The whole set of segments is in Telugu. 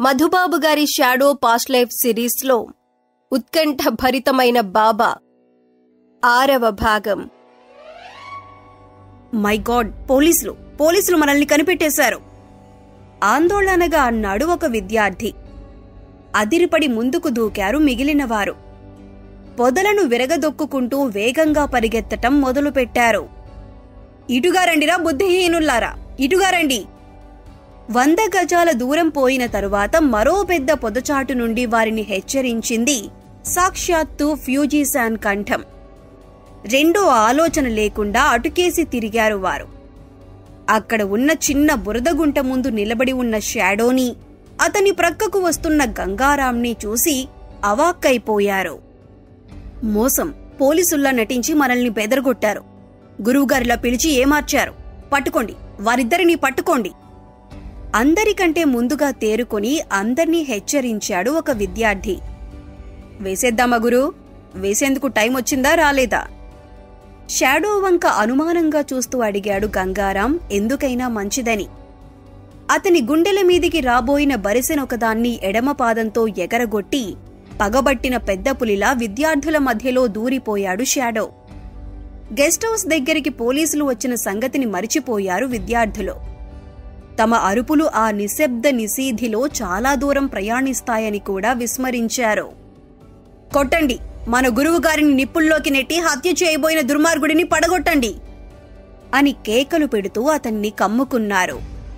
మధుబాబు గారి షాడో పాస్ట్ లైఫ్ సిరీస్లో ఉత్కంఠ భరితమైన బాబా ఆరవ భాగం మై గాడ్ పోలీసులు పోలీసులు మనల్ని కనిపెట్టేశారు ఆందోళనగా అన్నాడు ఒక విద్యార్థి అదిరిపడి ముందుకు దూకారు మిగిలినవారు పొదలను విరగదొక్కుకుంటూ వేగంగా పరిగెత్తటం మొదలుపెట్టారు ఇటుగా రండిరా బుద్ధిహీనుల్లారా ఇటుగా రండి వంద గజాల దూరం పోయిన తరువాత మరో పెద్ద పొదచాటు నుండి వారిని హెచ్చరించింది సాక్షాత్తు ఫ్యూజీశాన్ కంఠం రెండో ఆలోచన లేకుండా అటుకేసి తిరిగారు వారు అక్కడ ఉన్న చిన్న బురదగుంట ముందు నిలబడి ఉన్న షాడోని అతని ప్రక్కకు వస్తున్న గంగారాంని చూసి అవాక్కైపోయారు మోసం పోలీసుల్లా నటించి మనల్ని బెదరగొట్టారు గురువుగారిలా పిలిచి ఏమార్చారు పట్టుకోండి వారిద్దరినీ పట్టుకోండి అందరికంటే ముందుగా తేరుకొని అందర్నీ హెచ్చరించాడు ఒక విద్యార్థి వేసేద్దామా గురు వేసేందుకు టైం వచ్చిందా రాలేదా షాడో వంక అనుమానంగా చూస్తూ అడిగాడు గంగారాం ఎందుకైనా మంచిదని అతని గుండెల మీదికి రాబోయిన బరిసెనొకదాన్ని ఎడమ పాదంతో ఎగరగొట్టి పగబట్టిన పెద్ద పులిలా విద్యార్థుల మధ్యలో దూరిపోయాడు షాడో గెస్ట్ హౌస్ దగ్గరికి పోలీసులు వచ్చిన సంగతిని మరిచిపోయారు విద్యార్థులు తమ అరుపులు ఆ నిశ్శబ్ద నిశీధిలో చాలా దూరం ప్రయాణిస్తాయని కూడా విస్మరించారు కొట్టండి మన గురువుగారిని నిప్పుల్లోకి నెట్టి హత్య చేయబోయిన దుర్మార్గుడిని పడగొట్టండి అని కేకలు పెడుతూ అతన్ని కమ్ముకున్నారు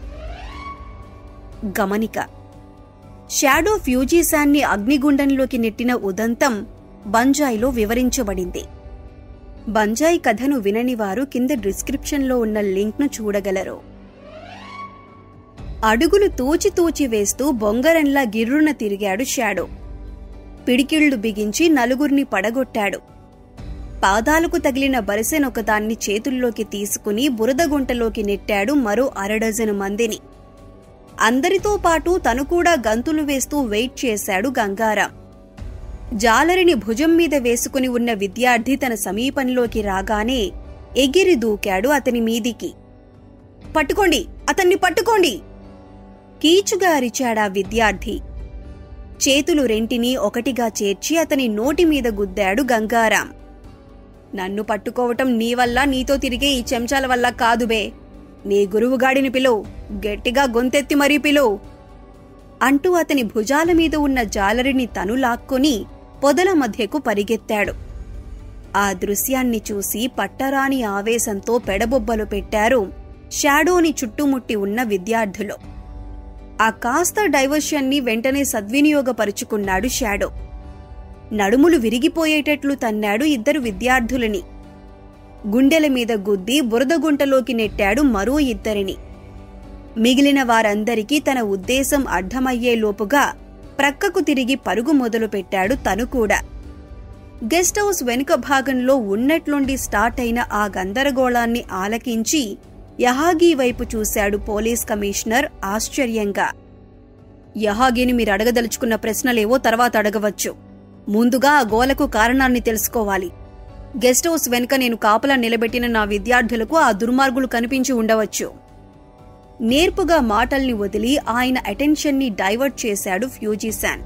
గమనిక షాడో ఫ్యూజీశాన్ని అగ్నిగుండంలోకి నెట్టిన ఉదంతం బంజాయిలో వివరించబడింది బంజాయి కథను వినని వారు కింద డిస్క్రిప్షన్లో ఉన్న లింక్ను చూడగలరు అడుగులు తూచి తూచి వేస్తూ బొంగరంలా గిర్రున తిరిగాడు షాడో పిడికిళ్లు బిగించి నలుగురిని పడగొట్టాడు పాదాలకు తగిలిన బరిసెనొకదాన్ని చేతుల్లోకి తీసుకుని బురదగుంటలోకి నెట్టాడు మరో అరడజను మందిని అందరితో పాటు తను కూడా గంతులు వేస్తూ వెయిట్ చేశాడు గంగారాం జాలరిని భుజం మీద వేసుకుని ఉన్న విద్యార్థి తన సమీపంలోకి రాగానే ఎగిరి దూకాడు అతని మీదికి పట్టుకోండి అతన్ని పట్టుకోండి కీచుగా అరిచాడా విద్యార్థి చేతులు రెంటిని ఒకటిగా చేర్చి అతని నోటి మీద గుద్దాడు గంగారాం నన్ను పట్టుకోవటం నీ వల్ల నీతో తిరిగే ఈ చెంచాల వల్ల కాదుబే నీ గురువుగాడిని పిలువు గట్టిగా గొంతెత్తి మరీ పిలువు అంటూ అతని భుజాల మీద ఉన్న జాలరిని తను లాక్కొని పొదల మధ్యకు పరిగెత్తాడు ఆ దృశ్యాన్ని చూసి పట్టరాని ఆవేశంతో పెడబొబ్బలు పెట్టారు షాడోని చుట్టుముట్టి ఉన్న విద్యార్థులు ఆ కాస్త డైవర్షన్ని వెంటనే సద్వినియోగపరుచుకున్నాడు షాడో నడుములు విరిగిపోయేటట్లు తన్నాడు ఇద్దరు విద్యార్థులని గుండెల మీద గుద్ది బురదగుంటలోకి నెట్టాడు మరో ఇద్దరిని మిగిలిన వారందరికీ తన ఉద్దేశం అర్థమయ్యేలోపుగా ప్రక్కకు తిరిగి పరుగు మొదలుపెట్టాడు తను కూడా గెస్ట్ హౌస్ వెనుక భాగంలో ఉన్నట్లుండి స్టార్ట్ అయిన ఆ గందరగోళాన్ని ఆలకించి యహాగీ వైపు చూశాడు పోలీస్ కమిషనర్ ఆశ్చర్యంగా యహాగీని మీరు అడగదలుచుకున్న ప్రశ్నలేవో తర్వాత అడగవచ్చు ముందుగా ఆ గోలకు కారణాన్ని తెలుసుకోవాలి గెస్ట్ హౌస్ వెనుక నేను కాపలా నిలబెట్టిన నా విద్యార్థులకు ఆ దుర్మార్గులు కనిపించి ఉండవచ్చు నేర్పుగా మాటల్ని వదిలి ఆయన అటెన్షన్ని డైవర్ట్ చేశాడు ఫ్యూజీశాన్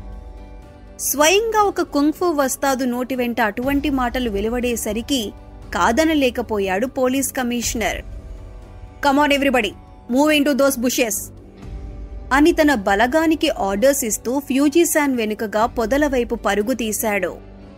స్వయంగా ఒక కుంగ్ఫు వస్తాదు నోటి వెంట అటువంటి మాటలు వెలువడేసరికి కాదనలేకపోయాడు police commissioner come on everybody move into those bushes అని తన బలగానికి ఆర్డర్స్ ఇస్తూ ఫ్యూజీశాన్ వెనుకగా పొదల వైపు పరుగు తీశాడు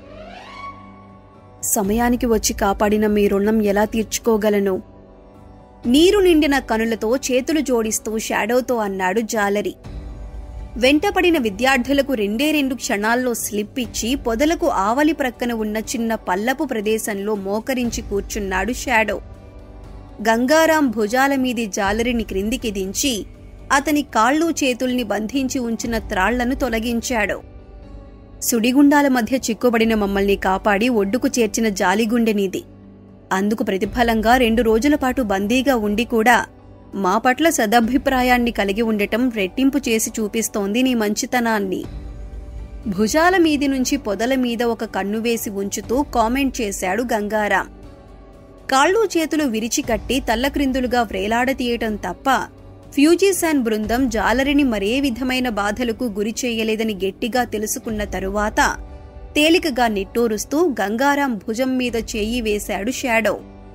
సమయానికి వచ్చి కాపాడిన మీ రుణం ఎలా తీర్చుకోగలను నీరు నిండిన కనులతో చేతులు జోడిస్తూ షాడోతో అన్నాడు జాలరి వెంటపడిన విద్యార్థులకు రెండే రెండు క్షణాల్లో స్లిప్ ఇచ్చి పొదలకు ఆవలి ప్రక్కన ఉన్న చిన్న పల్లపు ప్రదేశంలో మోకరించి కూర్చున్నాడు షాడో గంగారాం భుజాల మీది జాలరిని క్రిందికి దించి అతని కాళ్ళు చేతుల్ని బంధించి ఉంచిన త్రాళ్లను తొలగించాడు సుడిగుండాల మధ్య చిక్కుబడిన మమ్మల్ని కాపాడి ఒడ్డుకు చేర్చిన జాలిగుండెనిది అందుకు ప్రతిఫలంగా రెండు రోజుల పాటు బందీగా ఉండి కూడా మా పట్ల సదభిప్రాయాన్ని కలిగి ఉండటం రెట్టింపు చేసి చూపిస్తోంది నీ మంచితనాన్ని భుజాల మీది నుంచి పొదల మీద ఒక కన్ను వేసి ఉంచుతూ కామెంట్ చేశాడు గంగారాం కాళ్ళు చేతులు విరిచి కట్టి తల్లక్రిందులుగా వ్రేలాడతీయటం తప్ప ఫ్యూజీశాన్ బృందం జాలరిని మరే విధమైన బాధలకు గురి చేయలేదని గట్టిగా తెలుసుకున్న తరువాత తేలికగా నిట్టూరుస్తూ గంగారాం భుజం మీద చేయి వేశాడు షాడో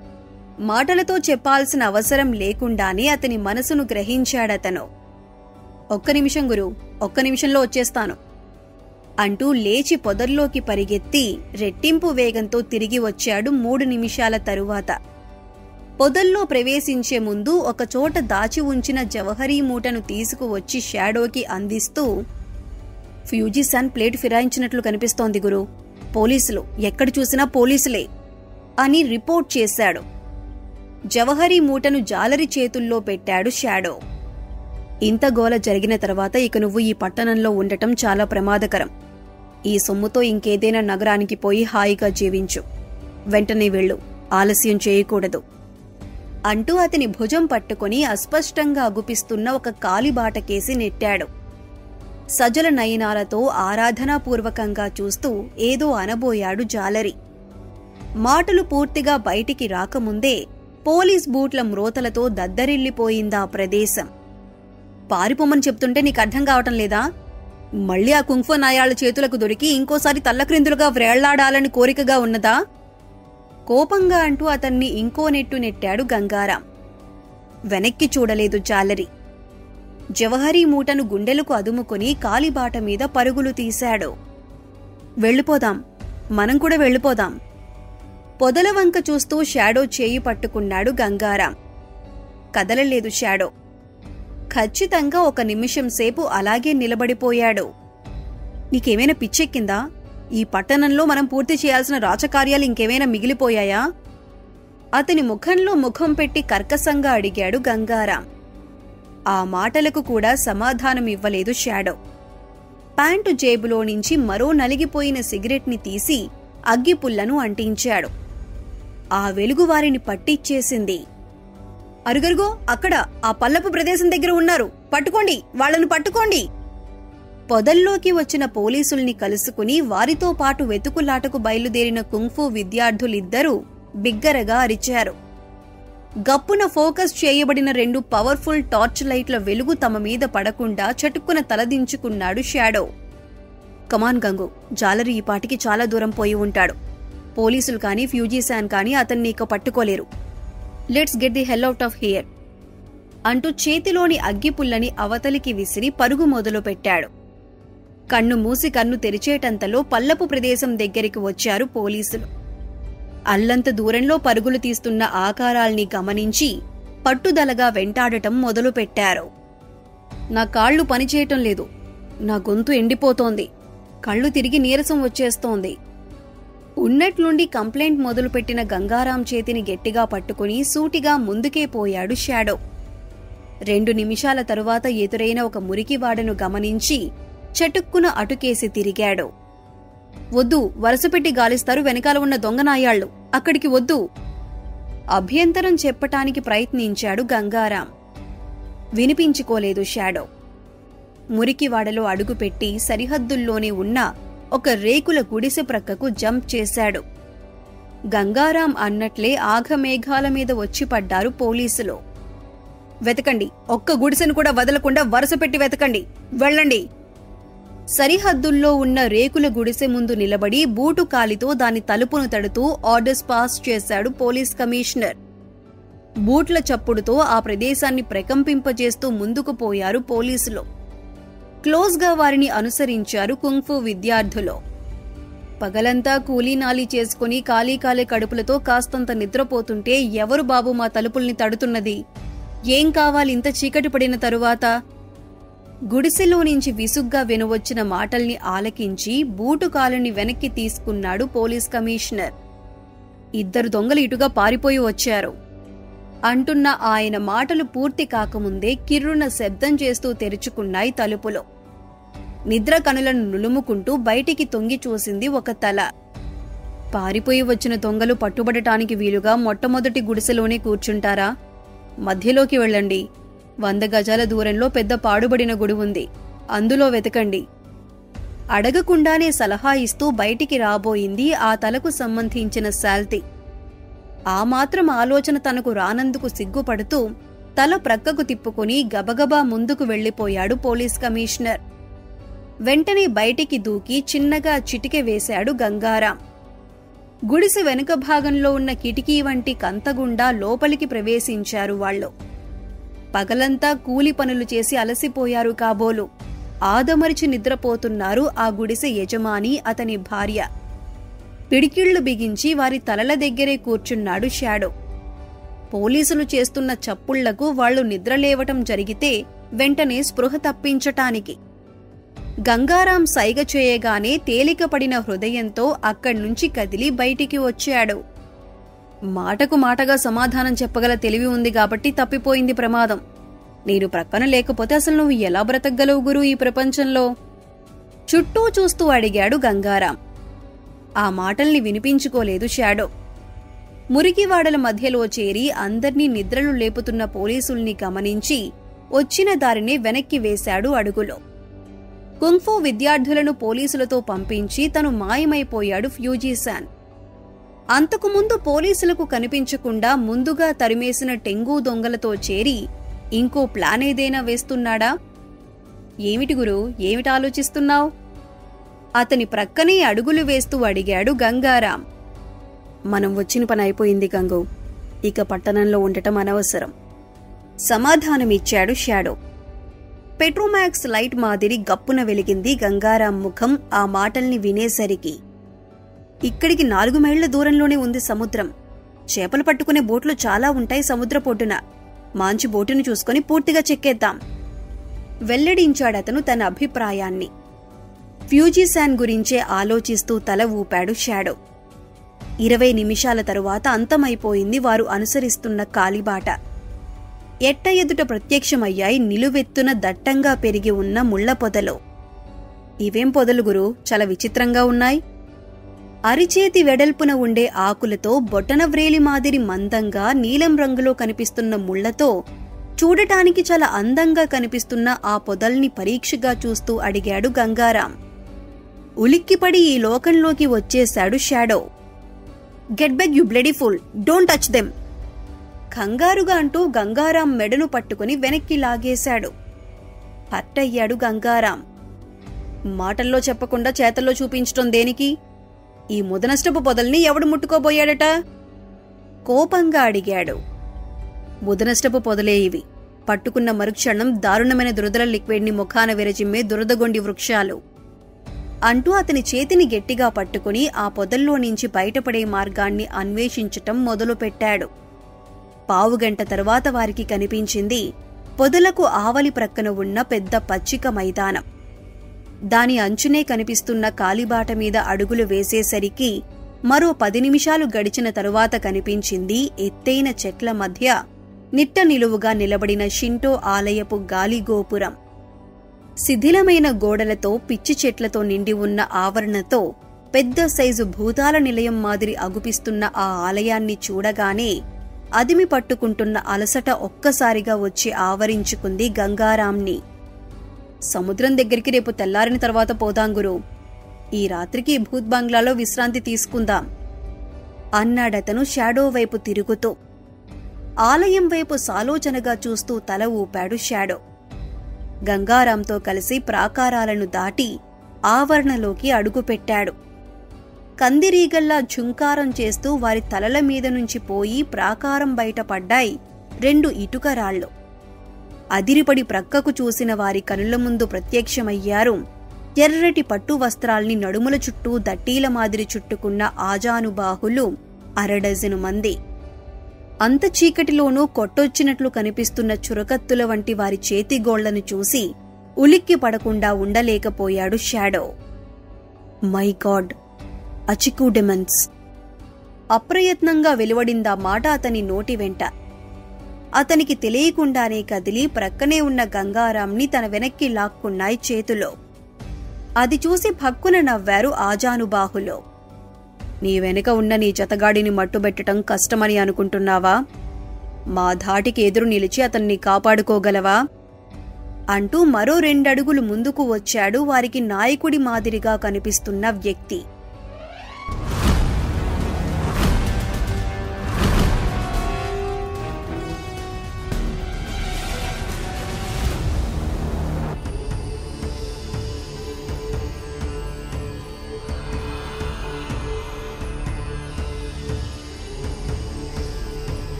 మాటలతో చెప్పాల్సిన అవసరం లేకుండానే అతని మనసును గ్రహించాడతను ఒక్క నిమిషం గురు ఒక్క నిమిషంలో వచ్చేస్తాను అంటూ లేచి పొదల్లోకి పరిగెత్తి రెట్టింపు వేగంతో తిరిగి వచ్చాడు మూడు నిమిషాల తరువాత పొదల్లో ప్రవేశించే ముందు ఒకచోట దాచి ఉంచిన జవహరీ మూటను తీసుకువచ్చి షాడోకి అందిస్తూ ఫ్యూజీసన్ ప్లేట్ ఫిరాయించినట్లు కనిపిస్తోంది గురు పోలీసులు ఎక్కడ చూసినా పోలీసులే అని రిపోర్ట్ చేశాడు జవహరీ మూటను జాలరి చేతుల్లో పెట్టాడు షాడో ఇంత గోల జరిగిన తర్వాత ఇక నువ్వు ఈ పట్టణంలో ఉండటం చాలా ప్రమాదకరం ఈ సొమ్ముతో ఇంకేదైనా నగరానికి పోయి హాయిగా జీవించు వెంటనే వెళ్ళు ఆలస్యం చేయకూడదు అంటూ అతని భుజం పట్టుకుని అస్పష్టంగా అగుపిస్తున్న ఒక కాలిబాటకేసి నెట్టాడు సజల నయనాలతో ఆరాధనాపూర్వకంగా చూస్తూ ఏదో అనబోయాడు జాలరి మాటలు పూర్తిగా బయటికి రాకముందే పోలీస్ బూట్ల మ్రోతలతో దద్దరిల్లిపోయిందా ప్రదేశం పారిపోమని చెప్తుంటే నీకు అర్థం కావటం లేదా మళ్ళీ ఆ కుంఫో నాయాళ్ల చేతులకు దొరికి ఇంకోసారి తల్లక్రిందులుగా వ్రేళ్లాడాలని కోరికగా ఉన్నదా కోపంగా అంటూ అతన్ని ఇంకో నెట్టు నెట్టాడు గంగారాం వెనక్కి చూడలేదు జాలరి జవహరీ మూటను గుండెలకు అదుముకొని కాలిబాట మీద పరుగులు తీశాడు వెళ్ళిపోదాం మనం కూడా వెళ్ళిపోదాం పొదల వంక చూస్తూ షాడో చేయి పట్టుకున్నాడు గంగారాం కదలలేదు షాడో ఖచ్చితంగా ఒక నిమిషం సేపు అలాగే నిలబడిపోయాడు నీకేమైనా పిచ్చెక్కిందా ఈ పట్టణంలో మనం పూర్తి చేయాల్సిన రాచకార్యాలు ఇంకేమైనా మిగిలిపోయాయా అతని ముఖంలో ముఖం పెట్టి కర్కసంగా అడిగాడు గంగారాం ఆ మాటలకు కూడా సమాధానం ఇవ్వలేదు షాడో ప్యాంటు జేబులో నుంచి మరో నలిగిపోయిన సిగరెట్ని తీసి అగ్గిపుల్లను అంటించాడు ఆ వెలుగు వారిని పట్టిచ్చేసింది అరుగరుగో అక్కడ ఆ పల్లపు ప్రదేశం దగ్గర ఉన్నారు పట్టుకోండి వాళ్ళను పట్టుకోండి పొదల్లోకి వచ్చిన పోలీసుల్ని కలుసుకుని వారితో పాటు వెతుకులాటకు బయలుదేరిన కుంఫు విద్యార్థులిద్దరూ బిగ్గరగా అరిచారు గప్పున ఫోకస్ చేయబడిన రెండు పవర్ఫుల్ టార్చ్ లైట్ల వెలుగు తమ మీద పడకుండా చటుక్కున తలదించుకున్నాడు షాడో కమాన్ గంగు జాలరి ఈ పాటికి చాలా దూరం పోయి ఉంటాడు పోలీసులు కానీ ఫ్యూజీశాన్ కానీ అతన్ని ఇక పట్టుకోలేరు let's get the hell out of here అంటూ చేతిలోని అగ్గిపుల్లని అవతలికి విసిరి పరుగు మొదలుపెట్టాడు కన్ను మూసి కన్ను తెరిచేటంతలో పల్లపు ప్రదేశం దగ్గరికి వచ్చారు పోలీసులు అల్లంత దూరంలో పరుగులు తీస్తున్న ఆకారాల్ని గమనించి పట్టుదలగా వెంటాడటం మొదలుపెట్టారు నా కాళ్ళు పనిచేయటం లేదు నా గొంతు ఎండిపోతోంది కళ్ళు తిరిగి నీరసం వచ్చేస్తోంది ఉన్నట్లుండి కంప్లైంట్ మొదలుపెట్టిన గంగారాం చేతిని గట్టిగా పట్టుకుని సూటిగా ముందుకే పోయాడు షాడో రెండు నిమిషాల తరువాత ఎదురైన ఒక మురికివాడను గమనించి చటుక్కున అటుకేసి తిరిగాడు వద్దు వరుసపెట్టి గాలిస్తారు వెనకాల ఉన్న దొంగనాయాళ్లు అక్కడికి వద్దు అభ్యంతరం చెప్పటానికి ప్రయత్నించాడు గంగారాం వినిపించుకోలేదు షాడో మురికివాడలో అడుగుపెట్టి సరిహద్దుల్లోనే ఉన్న ఒక రేకుల గుడిసె ప్రక్కకు జంప్ చేశాడు గంగారాం అన్నట్లే ఆఘమేఘాల మీద వచ్చి పడ్డారు పోలీసులు వెతకండి ఒక్క గుడిసెను కూడా వదలకుండా వరుసపెట్టి వెతకండి వెళ్ళండి సరిహద్దుల్లో ఉన్న రేకుల గుడిసె ముందు నిలబడి బూటు కాలితో దాని తలుపును తడుతూ ఆర్డర్స్ పాస్ చేశాడు పోలీస్ కమిషనర్ బూట్ల చప్పుడుతో ఆ ప్రదేశాన్ని ప్రకంపింపజేస్తూ ముందుకు పోయారు పోలీసులు క్లోజ్గా వారిని అనుసరించారు కుంఫు విద్యార్థులు పగలంతా కూలీనాలి చేసుకుని ఖాళీ ఖాళీ కడుపులతో కాస్తంత నిద్రపోతుంటే ఎవరు బాబు మా తలుపుల్ని తడుతున్నది ఏం కావాలి ఇంత చీకటి పడిన తరువాత గుడిసెలో నుంచి విసుగ్గా వినవచ్చిన మాటల్ని ఆలకించి బూటు కాలుని వెనక్కి తీసుకున్నాడు పోలీస్ కమిషనర్ ఇద్దరు దొంగలు ఇటుగా పారిపోయి వచ్చారు అంటున్న ఆయన మాటలు పూర్తి కాకముందే కిర్రున శబ్దం చేస్తూ తెరుచుకున్నాయి తలుపులు నిద్ర కనులను నులుముకుంటూ బయటికి తొంగి చూసింది ఒక తల పారిపోయి వచ్చిన దొంగలు పట్టుబడటానికి వీలుగా మొట్టమొదటి గుడిసెలోనే కూర్చుంటారా మధ్యలోకి వెళ్ళండి వంద గజాల దూరంలో పెద్ద పాడుబడిన గుడి ఉంది అందులో వెతకండి అడగకుండానే సలహా ఇస్తూ బయటికి రాబోయింది ఆ తలకు సంబంధించిన శాల్తీ ఆ మాత్రం ఆలోచన తనకు రానందుకు సిగ్గుపడుతూ తల ప్రక్కకు తిప్పుకుని గబగబా ముందుకు వెళ్లిపోయాడు పోలీస్ కమిషనర్ వెంటనే బయటికి దూకి చిన్నగా చిటికె వేశాడు గంగారాం గుడిసె వెనుక భాగంలో ఉన్న కిటికీ వంటి కంతగుండా లోపలికి ప్రవేశించారు వాళ్ళు పగలంతా కూలి పనులు చేసి అలసిపోయారు కాబోలు ఆదమరిచి నిద్రపోతున్నారు ఆ గుడిసె యజమాని అతని భార్య పిడికిళ్లు బిగించి వారి తలల దగ్గరే కూర్చున్నాడు షాడో పోలీసులు చేస్తున్న చప్పుళ్లకు వాళ్లు నిద్రలేవటం జరిగితే వెంటనే స్పృహ తప్పించటానికి గంగారాం సైగ చేయగానే తేలికపడిన హృదయంతో అక్కడ్నుంచి కదిలి బయటికి వచ్చాడు మాటకు మాటగా సమాధానం చెప్పగల తెలివి ఉంది కాబట్టి తప్పిపోయింది ప్రమాదం నేను ప్రక్కన లేకపోతే అసలు నువ్వు ఎలా బ్రతకగలవు గురు ఈ ప్రపంచంలో చుట్టూ చూస్తూ అడిగాడు గంగారాం ఆ మాటల్ని వినిపించుకోలేదు షాడో మురికివాడల మధ్యలో చేరి అందర్నీ నిద్రలు లేపుతున్న పోలీసుల్ని గమనించి వచ్చిన దారిని వెనక్కి వేశాడు అడుగులో కుంగ్ఫూ విద్యార్థులను పోలీసులతో పంపించి తను మాయమైపోయాడు ఫ్యూజీశాన్ అంతకుముందు పోలీసులకు కనిపించకుండా ముందుగా తరిమేసిన టెంగు దొంగలతో చేరి ఇంకో ప్లాన్ ఏదైనా వేస్తున్నాడా ఏమిటి గురు ఏమిటి ఆలోచిస్తున్నావు అతని ప్రక్కనే అడుగులు వేస్తూ అడిగాడు గంగారాం మనం వచ్చిన పని అయిపోయింది గంగు ఇక పట్టణంలో ఉండటం అనవసరం సమాధానమిచ్చాడు షాడో పెట్రోమాక్స్ లైట్ మాదిరి గప్పున వెలిగింది గంగారాం ముఖం ఆ మాటల్ని వినేసరికి ఇక్కడికి నాలుగు మైళ్ల దూరంలోనే ఉంది సముద్రం చేపలు పట్టుకునే బోట్లు చాలా ఉంటాయి సముద్ర పొడ్డున మాంచి బోటును చూసుకొని పూర్తిగా చెక్కేద్దాం వెల్లడించాడతను తన అభిప్రాయాన్ని ఫ్యూజీశాన్ గురించే ఆలోచిస్తూ తల ఊపాడు షాడో ఇరవై నిమిషాల తరువాత అంతమైపోయింది వారు అనుసరిస్తున్న కాలిబాట ఎట్ట ఎదుట ప్రత్యక్షమయ్యాయి నిలువెత్తున దట్టంగా పెరిగి ఉన్న ముళ్ల పొదలు ఇవేం పొదలు గురు చాలా విచిత్రంగా ఉన్నాయి అరిచేతి వెడల్పున ఉండే ఆకులతో బొటన వ్రేలి మాదిరి మందంగా నీలం రంగులో కనిపిస్తున్న ముళ్లతో చూడటానికి చాలా అందంగా కనిపిస్తున్న ఆ పొదల్ని పరీక్షగా చూస్తూ అడిగాడు గంగారాం ఉలిక్కిపడి ఈ లోకంలోకి వచ్చేశాడు Shadow get back you bloody fool don't touch them కంగారుగా అంటూ గంగారాం మెడను పట్టుకుని వెనక్కి లాగేశాడు హట్టయ్యాడు గంగారాం మాటల్లో చెప్పకుండా చేతల్లో చూపించటం దేనికి ఈ ముదనష్టపు పొదల్ని ఎవడు ముట్టుకోబోయాడట కోపంగా అడిగాడు ముదనష్టపు పొదలే ఇవి పట్టుకున్న మరుక్షణం దారుణమైన దురదల లిక్విడ్ని ముఖాన విరజిమ్మే దురదగొండి వృక్షాలు అంటూ అతని చేతిని గట్టిగా పట్టుకుని ఆ పొదల్లో నుంచి బయటపడే మార్గాన్ని అన్వేషించటం మొదలుపెట్టాడు పావుగంట తరువాత వారికి కనిపించింది పొదలకు ఆవలి ప్రక్కన ఉన్న పెద్ద పచ్చిక మైదానం దాని అంచునే కనిపిస్తున్న కాలిబాట మీద అడుగులు వేసేసరికి మరో పది నిమిషాలు గడిచిన తరువాత కనిపించింది ఎత్తైన చెట్ల మధ్య నిట్ట నిలువుగా నిలబడిన షింటో ఆలయపు గాలిగోపురం శిథిలమైన గోడలతో పిచ్చి చెట్లతో నిండి ఉన్న ఆవరణతో పెద్ద సైజు భూతాల నిలయం మాదిరి అగుపిస్తున్న ఆ ఆలయాన్ని చూడగానే అదిమి పట్టుకుంటున్న అలసట ఒక్కసారిగా వచ్చి ఆవరించుకుంది గంగారాంని సముద్రం దగ్గరికి రేపు తెల్లారిన తర్వాత పోదాం గురు ఈ రాత్రికి భూత్ బంగ్లాలో విశ్రాంతి తీసుకుందాం అన్నాడతను షాడో వైపు తిరుగుతూ ఆలయం వైపు సాలోచనగా చూస్తూ తల ఊపాడు షాడో గంగారాంతో కలిసి ప్రాకారాలను దాటి ఆవరణలోకి అడుగుపెట్టాడు కందిరీగల్లా ఝుంకారం చేస్తూ వారి తలల మీద నుంచి పోయి ప్రాకారం బయట పడ్డాయి రెండు ఇటుక రాళ్ళు అదిరిపడి ప్రక్కకు చూసిన వారి కనుల ముందు ప్రత్యక్షమయ్యారు ఎర్రటి పట్టు వస్త్రాల్ని నడుముల చుట్టూ దట్టీల మాదిరి చుట్టుకున్న ఆజానుబాహులు అరడజను మంది అంత చీకటిలోనూ కొట్టొచ్చినట్లు కనిపిస్తున్న చురకత్తుల వంటి వారి చేతిగోళ్లను చూసి ఉలిక్కి పడకుండా ఉండలేకపోయాడు షాడో మై గాడ్ అచికూడెమన్స్ అప్రయత్నంగా వెలువడిందా మాట అతని నోటి వెంట అతనికి తెలియకుండానే కదిలి ప్రక్కనే ఉన్న గంగారాంని తన వెనక్కి లాక్కున్నాయి చేతులో అది చూసి భక్కున నవ్వారు ఆజానుబాహులో నీ వెనుక ఉన్న నీ జతగాడిని మట్టుబెట్టటం కష్టమని అనుకుంటున్నావా మా ధాటికి ఎదురు నిలిచి అతన్ని కాపాడుకోగలవా అంటూ మరో రెండడుగులు ముందుకు వచ్చాడు వారికి నాయకుడి మాదిరిగా కనిపిస్తున్న వ్యక్తి